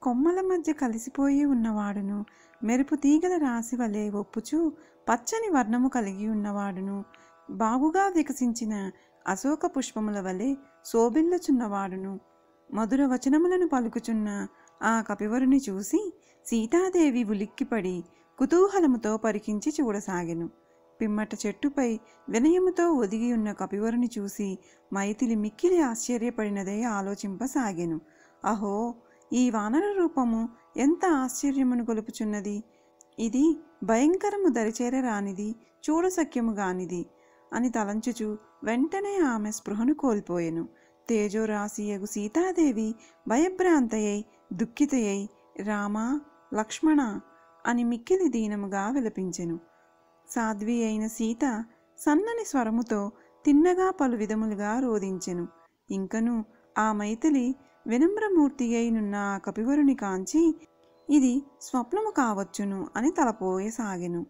కొమ్మల మధ్య కలిసిపోయి ఉన్నవాడును మెరుపు తీగల రాశి వలె ఒప్పుచూ పచ్చని వర్ణము కలిగి ఉన్నవాడును బాగుగా వికసించిన అశోక పుష్పముల వలె శోభిల్లుచున్నవాడును మధుర వచనములను పలుకుచున్న ఆ కపివరుని చూసి సీతాదేవి ఉలిక్కిపడి కుతూహలముతో పరికించి చూడసాగెను పిమ్మట చెట్టుపై వినయముతో ఒదిగి ఉన్న కపివరుని చూసి మైథిలి మిక్కిలి ఆశ్చర్యపడినదే ఆలోచింపసాగెను అహో ఈ వానర రూపము ఎంత ఆశ్చర్యమును గొలుపుచున్నది ఇది భయంకరము దరిచేర రానిది చూడసఖ్యము గానిది అని తలంచుచు వెంటనే ఆమె స్పృహను కోల్పోయెను తేజోరాశియగు సీతాదేవి భయభ్రాంతయై దుఃఖితయై రామా లక్ష్మణ అని మిక్కిలి దీనముగా విలపించెను సాధ్వి అయిన సీత సన్నని స్వరముతో తిన్నగా పలు విధములుగా రోధించెను ఇంకను ఆ మైథిలి వినమ్రమూర్తి అయినున్న ఆ కపివరుని కాంచి ఇది స్వప్నము కావచ్చును అని తలపోయసాగెను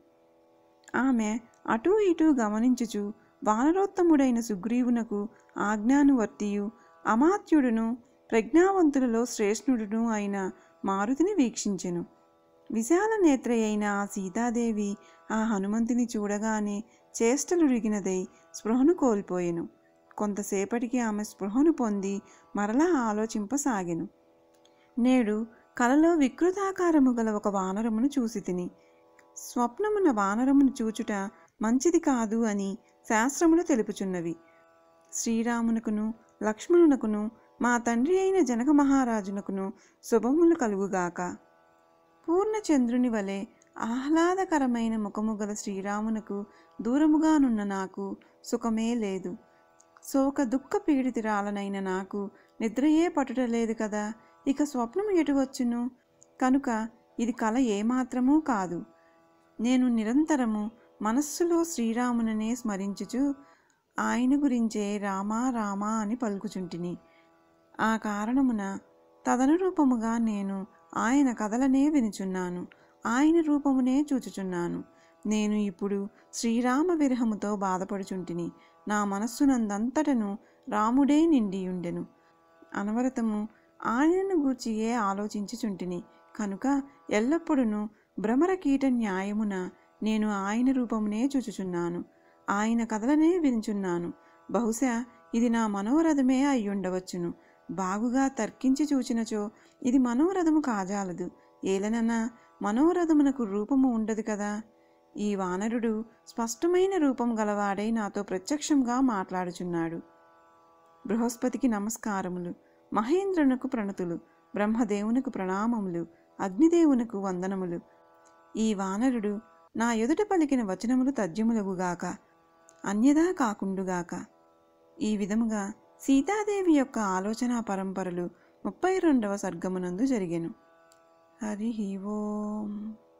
ఆమె అటూ ఇటూ గమనించుచు వానరోత్తముడైన సుగ్రీవునకు ఆజ్ఞానువర్తియు అమాత్యుడును ప్రజ్ఞావంతులలో శ్రేష్ఠుడును అయిన మారుతిని వీక్షించెను విశాల నేత్ర అయిన ఆ సీతాదేవి ఆ హనుమంతుని చూడగానే చేష్టలురిగినదై స్పృహను కోల్పోయెను కొంతసేపటికి ఆమె స్పృహను పొంది మరలా ఆలోచింపసాగెను నేడు కలలో వికృతాకారము గల ఒక వానరమును చూసి తిని స్వప్నమున వానరమును చూచుట మంచిది కాదు అని శాస్త్రములు తెలుపుచున్నవి శ్రీరామునకును లక్ష్మణునకును మా తండ్రి అయిన జనక మహారాజునకును శుభములు కలుగుగాక పూర్ణచంద్రుని వలె ఆహ్లాదకరమైన ముఖము గల శ్రీరామునకు దూరముగానున్న నాకు సుఖమే లేదు శోక దుఃఖ పీడితురాలనైన నాకు నిద్రయే పట్టుటలేదు కదా ఇక స్వప్నము ఎటు వచ్చును కనుక ఇది కల ఏమాత్రమూ కాదు నేను నిరంతరము మనస్సులో శ్రీరాముననే స్మరించుచు ఆయన గురించే రామా రామా అని పలుకుచుంటిని ఆ కారణమున తదనురూపముగా నేను ఆయన కథలనే వినుచున్నాను ఆయన రూపమునే చూచుచున్నాను నేను ఇప్పుడు శ్రీరామ విరహముతో బాధపడుచుంటిని నా మనస్సునందంతటను రాముడే నిండియుండెను అనవరతము ఆయనను గూర్చియే ఆలోచించుచుంటిని కనుక ఎల్లప్పుడూ భ్రమర కీట న్యాయమున నేను ఆయన రూపమునే చూచుచున్నాను ఆయన కథలనే వినుచున్నాను బహుశా ఇది నా మనోరథమే అయ్యుండవచ్చును బాగుగా తర్కించి చూచినచో ఇది మనోరథము కాజాలదు ఏలనన్నా మనోరథమునకు రూపము ఉండదు కదా ఈ వానరుడు స్పష్టమైన రూపం గలవాడై నాతో ప్రత్యక్షంగా మాట్లాడుచున్నాడు బృహస్పతికి నమస్కారములు మహేంద్రునకు ప్రణతులు బ్రహ్మదేవునకు ప్రణామములు అగ్నిదేవునకు వందనములు ఈ వానరుడు నా ఎదుట పలికిన వచనములు తథ్యములగుగాక అన్యదా కాకుండుగాక ఈ విధముగా సీతాదేవి యొక్క ఆలోచన పరంపరలు ముప్పై రెండవ సర్గమునందు జరిగెను హరి ఓం